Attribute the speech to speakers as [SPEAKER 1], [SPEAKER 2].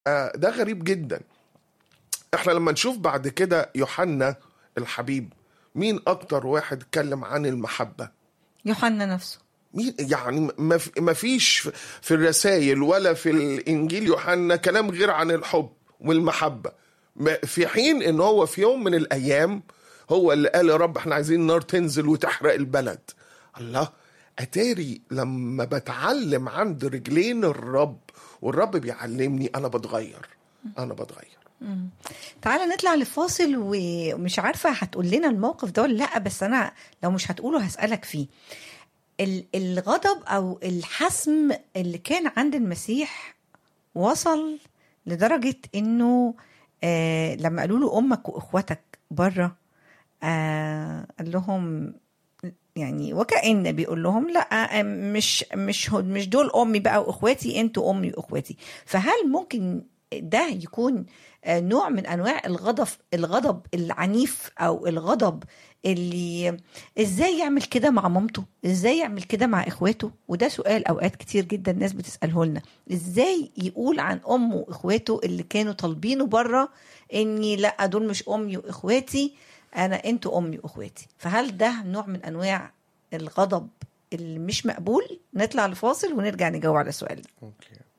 [SPEAKER 1] آه، ده غريب جدا احنا لما نشوف بعد كده يوحنا الحبيب مين اكتر واحد اتكلم عن المحبة
[SPEAKER 2] يوحنا نفسه
[SPEAKER 1] مين يعني ما في- ما فيش في الرسائل ولا في الانجيل يوحنا كلام غير عن الحب والمحبة ما- في حين ان هو في يوم من الايام هو اللي قال يا رب احنا عايزين النار تنزل وتحرق البلد الله اتاري لما بتعلم عند رجلين الرب والرب بيعلمني انا بتغير انا بتغير
[SPEAKER 2] تعالى نطلع لفاصل ومش عارفة هتقول لنا الموقف ده ولا لأ بس أنا لو مش هتقوله هسألك فيه ال- الغضب أو الحسم اللي كان عند المسيح وصل لدرجة إنه آه لما قالوا له أمك وإخواتك بره آه قال لهم يعني وكأن بيقول لهم لا آه، مش مش هو- مش دول امي بقى واخواتي انتوا امي واخواتي فهل ممكن ده يكون آه، نوع من انواع الغضب الغضب العنيف او الغضب اللي ازاي يعمل كده مع مامته ازاي يعمل كده مع اخواته وده سؤال اوقات كتير جدا الناس بتساله لنا ازاي يقول عن امه واخواته اللي كانوا طالبينه بره اني لا دول مش امي واخواتي انا انتوا امي واخواتي فهل ده نوع من انواع الغضب اللي مش مقبول نطلع لفاصل ونرجع نجاوب على السؤال ده
[SPEAKER 1] اوكي